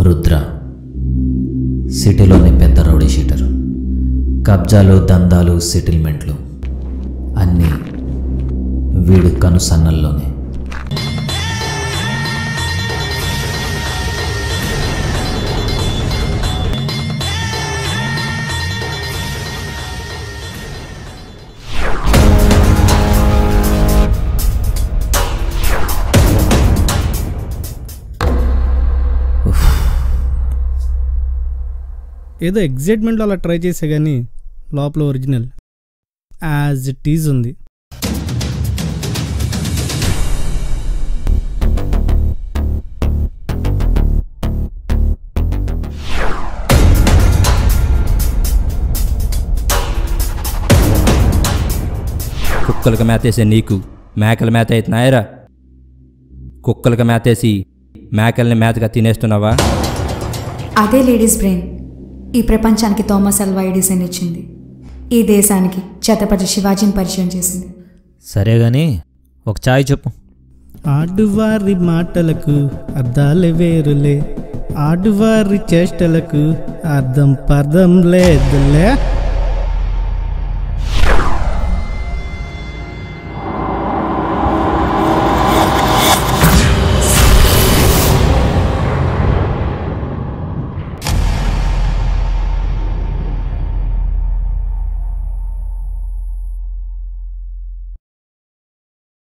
రుద్ర సిటీలోని పెద్ద rowdy sheeter కబ్జాలు దందాలు సెటిల్మెంట్లు అన్నీ వీడు కనుసన్నల్లోనే ఏదో ఎగ్జైట్మెంట్లో అలా ట్రై చేసే కానీ లోపల ఒరిజినల్ యాజ్ ఇట్ ఈజ్ ఉంది కుక్కలకు మేతేసే నీకు మేకల మేత అవుతున్నాయరా కుక్కలకు మేతేసి మేకల్ని మేతగా తినేస్తున్నావా అదే లేడీస్ బ్రెయిన్ ఈ ప్రపంచానికి థామస్ అల్వా ఎడిసన్ ఇచ్చింది ఈ దేశానికి ఛత్రపతి శివాజీని పరిచయం చేసింది సరే గాని ఒక చాయ్ చెప్పు ఆడువారి మాటలకు అర్థాలే వేరులే ఆడువారి చేష్టలకు అర్థం పర్థం లేదులే